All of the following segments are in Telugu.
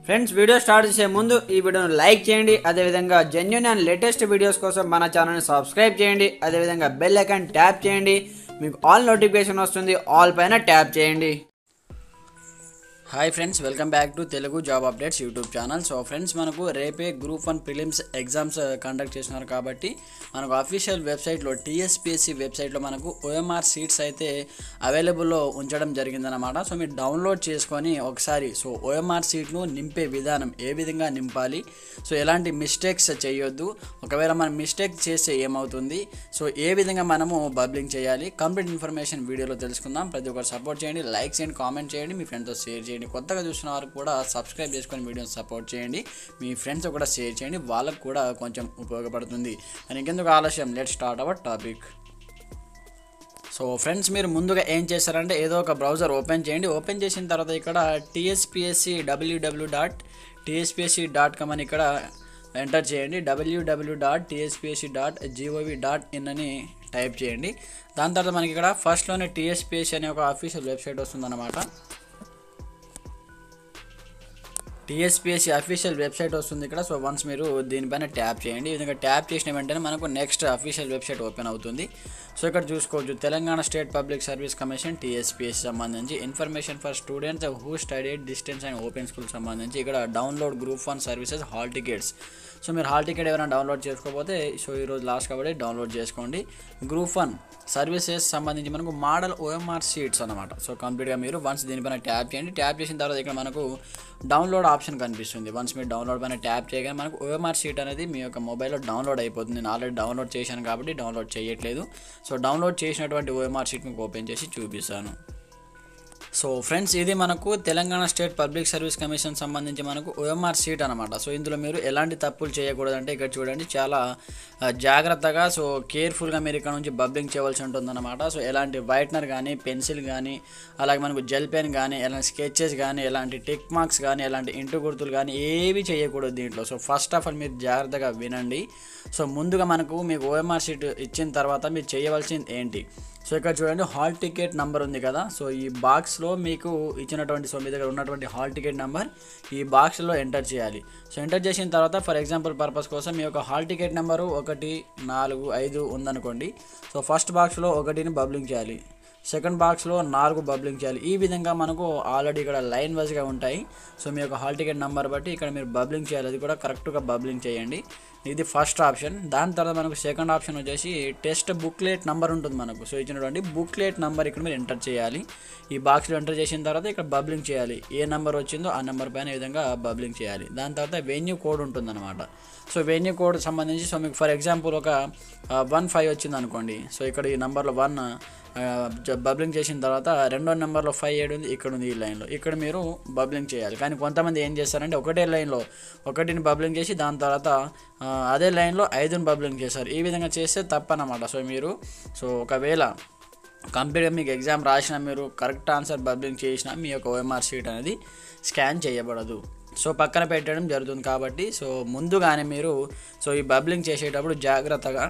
ఫ్రెండ్స్ వీడియో స్టార్ట్ చేసే ముందు ఈ వీడియోను లైక్ చేయండి అదేవిధంగా జెన్యున్ అండ్ లేటెస్ట్ వీడియోస్ కోసం మన ఛానల్ని సబ్స్క్రైబ్ చేయండి అదేవిధంగా బెల్ ఐకాన్ ట్యాప్ చేయండి మీకు ఆల్ నోటిఫికేషన్ వస్తుంది ఆల్ పైన ట్యాప్ చేయండి hi friends welcome back to Telugu job updates YouTube channel so friends మనకు రేపే group one prelims exams conduct చేస్తున్నారు కాబట్టి మనకు అఫీషియల్ వెబ్సైట్లో టీఎస్పిఎస్సి వెబ్సైట్లో మనకు ఓఎంఆర్ సీట్స్ అయితే అవైలబుల్లో ఉంచడం జరిగిందనమాట సో మీరు డౌన్లోడ్ చేసుకొని ఒకసారి సో ఓఎంఆర్ సీట్ను నింపే విధానం ఏ విధంగా నింపాలి సో ఎలాంటి మిస్టేక్స్ చేయొద్దు ఒకవేళ మనం మిస్టేక్ చేస్తే ఏమవుతుంది సో ఏ విధంగా మనము బబ్లింగ్ చేయాలి కంప్లీట్ ఇన్ఫర్మేషన్ వీడియోలో తెలుసుకుందాం ప్రతి ఒక్కరు సపోర్ట్ చేయండి లైక్ చేయండి కామెంట్ చేయండి మీ ఫ్రెండ్తో షేర్ చేయండి కొత్తగా చూసిన వారికి కూడా సబ్స్క్రైబ్ చేసుకొని వీడియోని సపోర్ట్ చేయండి మీ ఫ్రెండ్స్ కూడా షేర్ చేయండి వాళ్ళకు కూడా కొంచెం ఉపయోగపడుతుంది మరి ఇంకెందుకు ఆలస్యం let start our topic so friends మీరు ముందుగా ఏం చేస్తారంటే ఏదో ఒక బ్రౌజర్ ఓపెన్ చేయండి ఓపెన్ చేసిన తర్వాత ఇక్కడ TSPSC WW dot TSPSC dot com అని ఇక్కడ ఎంటర్ చేయండి WW dot TSPSC dot GOV dot in అని టైప్ చేయండి దాని తర్వాత మనకి ఇక్కడ ఫస్ట్లోనే టీఎస్పిఎస్సి అనే ఒక అఫీషియల్ వెబ్సైట్ వస్తుందన్నమాట టీఎస్పిఎస్సి అఫీషియల్ వెబ్సైట్ వస్తుంది ఇక్కడ సో వన్స్ మీరు దీనిపైన ట్యాప్ చేయండి ఈ విధంగా ట్యాప్ చేసిన వెంటనే మనకు నెక్స్ట్ అఫీషియల్ వెబ్సైట్ ఓపెన్ అవుతుంది సో ఇక్కడ చూసుకోవచ్చు Telangana state public service commission TSPSC సంబంధించి information for students who study distance and open school సంబంధించి ఇక్కడ download group one services hall tickets so మీరు హాల్ టికెట్ ఎవరైనా డౌన్లోడ్ చేసుకోకపోతే సో ఈరోజు లాస్ట్ కాబట్టి డౌన్లోడ్ చేసుకోండి గ్రూప్ వన్ సర్వీసెస్ సంబంధించి మనకు మోడల్ ఓఎంఆర్ సీట్స్ అనమాట సో కంప్లీట్గా మీరు వన్స్ దీనిపైన ట్యాప్ చేయండి ట్యాప్ చేసిన తర్వాత ఇక్కడ మనకు డౌన్లోడ్ ఆప్షన్ కనిపిస్తుంది వన్స్ మీరు డౌన్లోడ్ పైన ట్యాప్ చేయగానే మనకు ఓఎంఆర్ సీట్ అనేది మీ యొక్క మొబైల్లో డౌన్లోడ్ అయిపోతుంది నేను ఆల్రెడీ డౌన్లోడ్ చేశాను కాబట్టి డౌన్లోడ్ చేయట్లేదు సో డౌన్లోడ్ చేసినటువంటి ఓఎంఆర్ సీట్ మీకు ఓపెన్ చేసి చూపిస్తాను సో ఫ్రెండ్స్ ఇది మనకు Telangana state public service commission సంబంధించి మనకు ఓఎంఆర్ సీట్ అనమాట సో ఇందులో మీరు ఎలాంటి తప్పులు చేయకూడదంటే ఇక్కడ చూడండి చాలా ఆ, జాగ్రత్తగా సో కేర్ఫుల్గా మీరు ఇక్కడ నుంచి బబ్లింగ్ చేయవలసి ఉంటుందన్నమాట సో ఎలాంటి వైట్నర్ కానీ పెన్సిల్ కానీ అలాగే మనకు జెల్ పెన్ కానీ ఎలాంటి స్కెచెస్ కానీ ఎలాంటి టిక్ మార్క్స్ కానీ ఎలాంటి ఇంటు గుర్తులు కానీ ఏవి చేయకూడదు దీంట్లో సో ఫస్ట్ ఆఫ్ ఆల్ మీరు జాగ్రత్తగా వినండి సో ముందుగా మనకు మీకు ఓఎంఆర్ సీట్ ఇచ్చిన తర్వాత మీరు చేయవలసింది ఏంటి సో ఇక్కడ చూడండి హాల్ టికెట్ నెంబర్ ఉంది కదా సో ఈ బాక్స్లో మీకు ఇచ్చినటువంటి సో మీ దగ్గర ఉన్నటువంటి హాల్ టికెట్ నెంబర్ ఈ బాక్స్లో ఎంటర్ చేయాలి సో ఎంటర్ చేసిన తర్వాత ఫర్ ఎగ్జాంపుల్ పర్పస్ కోసం మీ యొక్క హాల్ టికెట్ నెంబరు ఒకటి నాలుగు ఐదు ఉందనుకోండి సో ఫస్ట్ బాక్స్లో ఒకటిని బబ్లింగ్ చేయాలి సెకండ్ బాక్స్లో నాలుగు బబ్లింగ్ చేయాలి ఈ విధంగా మనకు ఆల్రెడీ ఇక్కడ లైన్ వైజ్గా ఉంటాయి సో మీ యొక్క హాల్ టికెట్ నెంబర్ బట్టి ఇక్కడ మీరు బబ్లింగ్ చేయాలి అది కూడా కరెక్ట్గా బబ్లింగ్ చేయండి ఇది ఫస్ట్ ఆప్షన్ దాని తర్వాత మనకు సెకండ్ ఆప్షన్ వచ్చేసి టెస్ట్ బుక్లెట్ నెంబర్ ఉంటుంది మనకు సో ఇచ్చినటువంటి బుక్లెట్ నెంబర్ ఇక్కడ మీరు ఎంటర్ చేయాలి ఈ బాక్స్లో ఎంటర్ చేసిన తర్వాత ఇక్కడ బబ్లింగ్ చేయాలి ఏ నెంబర్ వచ్చిందో ఆ నెంబర్ పైన ఈ విధంగా బబ్లింగ్ చేయాలి దాని తర్వాత వెన్యూ కోడ్ ఉంటుందన్నమాట సో వెన్యూ కోడ్ సంబంధించి సో మీకు ఫర్ ఎగ్జాంపుల్ ఒక వన్ ఫైవ్ వచ్చింది అనుకోండి సో ఇక్కడ ఈ నెంబర్లో వన్ బబ్లింగ్ చేసిన తర్వాత రెండో నెంబర్లో ఫైవ్ ఏడు ఉంది ఇక్కడ ఉంది ఈ లైన్లో ఇక్కడ మీరు బబ్లింగ్ చేయాలి కానీ కొంతమంది ఏం చేస్తారంటే ఒకటే లైన్లో ఒకటిని బబ్లింగ్ చేసి దాని తర్వాత ఆ, అదే లైన్లో ఐదుని బబ్లింగ్ చేస్తారు ఈ విధంగా చేస్తే తప్పనమాట సో మీరు సో ఒకవేళ కంప్లీట్గా మీకు ఎగ్జామ్ రాసిన మీరు కరెక్ట్ ఆన్సర్ బబ్లింగ్ చేసిన మీ యొక్క ఓఎంఆర్ షీట్ అనేది స్కాన్ చేయబడదు సో పక్కన పెట్టడం జరుగుతుంది కాబట్టి సో ముందుగానే మీరు సో ఈ బబ్లింగ్ చేసేటప్పుడు జాగ్రత్తగా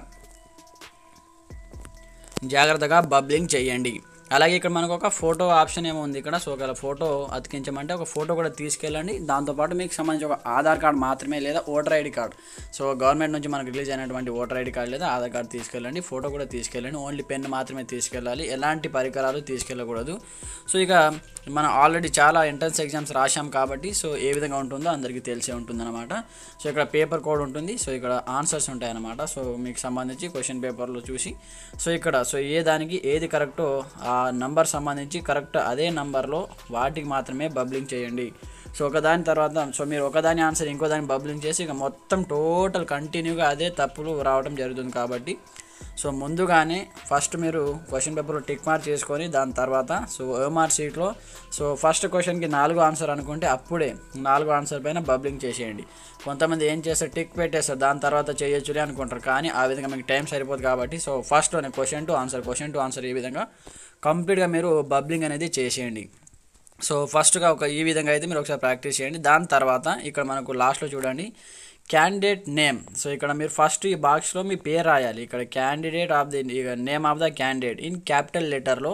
జాగ్రత్తగా బబ్లింగ్ చేయండి అలాగే ఇక్కడ మనకు ఒక ఫోటో ఆప్షన్ ఏమో ఉంది ఇక్కడ సో ఒకవేళ ఫోటో అతికించమంటే ఒక ఫోటో కూడా తీసుకెళ్ళండి దాంతోపాటు మీకు సంబంధించి ఒక ఆధార్ కార్డ్ మాత్రమే లేదా voter ID card so government నుంచి మనకు రిలీజ్ అయినటువంటి ఓటర్ ఐడి కార్డ్ లేదా ఆధార్ కార్డ్ తీసుకెళ్ళండి ఫోటో కూడా తీసుకెళ్ళండి ఓన్లీ పెన్ మాత్రమే తీసుకెళ్ళాలి ఎలాంటి పరికరాలు తీసుకెళ్ళకూడదు సో ఇక మనం ఆల్రెడీ చాలా ఎంట్రన్స్ ఎగ్జామ్స్ రాశాం కాబట్టి సో ఏ విధంగా ఉంటుందో అందరికీ తెలిసే ఉంటుందన్నమాట సో ఇక్కడ పేపర్ కోడ్ ఉంటుంది సో ఇక్కడ ఆన్సర్స్ ఉంటాయి అన్నమాట సో మీకు సంబంధించి క్వశ్చన్ పేపర్లో చూసి సో ఇక్కడ సో ఏ దానికి ఏది కరెక్టో ఆ నంబర్ సంబంధించి కరెక్ట్ అదే నంబర్లో వాటికి మాత్రమే బబ్లింగ్ చేయండి సో ఒకదాని తర్వాత సో మీరు ఒకదాని ఆన్సర్ ఇంకో దాన్ని బబ్లింగ్ చేసి ఇక మొత్తం టోటల్ కంటిన్యూగా అదే తప్పులు రావడం జరుగుతుంది కాబట్టి సో ముందుగానే ఫస్ట్ మీరు క్వశ్చన్ పేపర్లో టిక్ మార్క్ చేసుకొని దాని తర్వాత సో ఓఎంఆర్ సీట్లో సో ఫస్ట్ క్వశ్చన్కి నాలుగు ఆన్సర్ అనుకుంటే అప్పుడే నాలుగు ఆన్సర్ పైన బబ్లింగ్ చేసేయండి కొంతమంది ఏం చేస్తారు టిక్ పెట్టేస్తారు దాని తర్వాత చేయొచ్చులే అనుకుంటారు కానీ ఆ విధంగా మీకు టైం సరిపోదు కాబట్టి సో ఫస్ట్లోనే question to answer question to answer ఈ విధంగా కంప్లీట్గా మీరు బబ్లింగ్ అనేది చేసేయండి సో ఫస్ట్గా ఒక ఈ విధంగా అయితే మీరు ఒకసారి ప్రాక్టీస్ చేయండి దాని తర్వాత ఇక్కడ మనకు లాస్ట్లో చూడండి క్యాండిడేట్ నేమ్ సో ఇక్కడ మీరు ఫస్ట్ ఈ బాక్స్లో మీ పేరు రాయాలి ఇక్కడ candidate of the name of the candidate in capital లెటర్లో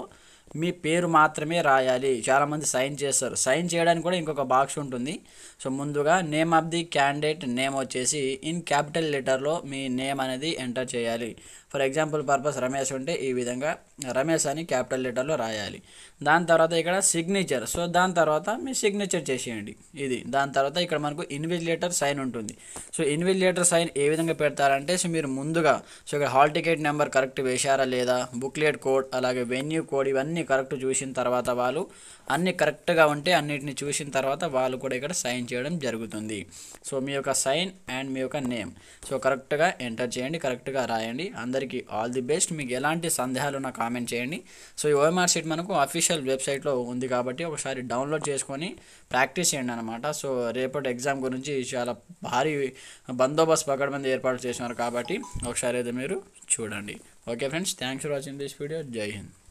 మీ పేరు మాత్రమే రాయాలి చాలామంది సైన్ చేస్తారు సైన్ చేయడానికి కూడా ఇంకొక బాక్స్ ఉంటుంది సో ముందుగా name of the candidate name వచ్చేసి ఇన్ క్యాపిటల్ లెటర్లో మీ నేమ్ అనేది ఎంటర్ చేయాలి ఫర్ ఎగ్జాంపుల్ పర్పస్ రమేష్ ఉంటే ఈ విధంగా రమేష్ అని క్యాపిటల్ లెటర్లో రాయాలి దాని తర్వాత ఇక్కడ సిగ్నేచర్ సో దాని తర్వాత మీ సిగ్నేచర్ చేసేయండి ఇది దాని తర్వాత ఇక్కడ మనకు ఇన్విజిలేటర్ సైన్ ఉంటుంది సో ఇన్విజిలేటర్ సైన్ ఏ విధంగా పెడతారంటే సో మీరు ముందుగా సో ఇక్కడ హాల్ టికెట్ నెంబర్ కరెక్ట్ వేశారా లేదా బుక్లెట్ కోడ్ అలాగే వెన్యూ కోడ్ ఇవన్నీ కరెక్ట్ చూసిన తర్వాత వాళ్ళు అన్ని కరెక్ట్గా ఉంటే అన్నిటిని చూసిన తర్వాత వాళ్ళు కూడా ఇక్కడ సైన్ చేయడం జరుగుతుంది సో మీ యొక్క సైన్ అండ్ మీ యొక్క నేమ్ సో కరెక్ట్గా ఎంటర్ చేయండి కరెక్ట్గా రాయండి అందరికీ ఆల్ ది బెస్ట్ మీకు ఎలాంటి సందేహాలు ఉన్నా కామెంట్ చేయండి సో ఈ ఓఎంఆర్ షీట్ మనకు అఫీషియల్ వెబ్సైట్లో ఉంది కాబట్టి ఒకసారి డౌన్లోడ్ చేసుకొని ప్రాక్టీస్ చేయండి అనమాట సో రేపటి ఎగ్జామ్ గురించి చాలా భారీ బందోబస్తు పకడ్బందీ ఏర్పాటు చేసినారు కాబట్టి ఒకసారి అయితే మీరు చూడండి okay friends thanks for watching this video జై హింద్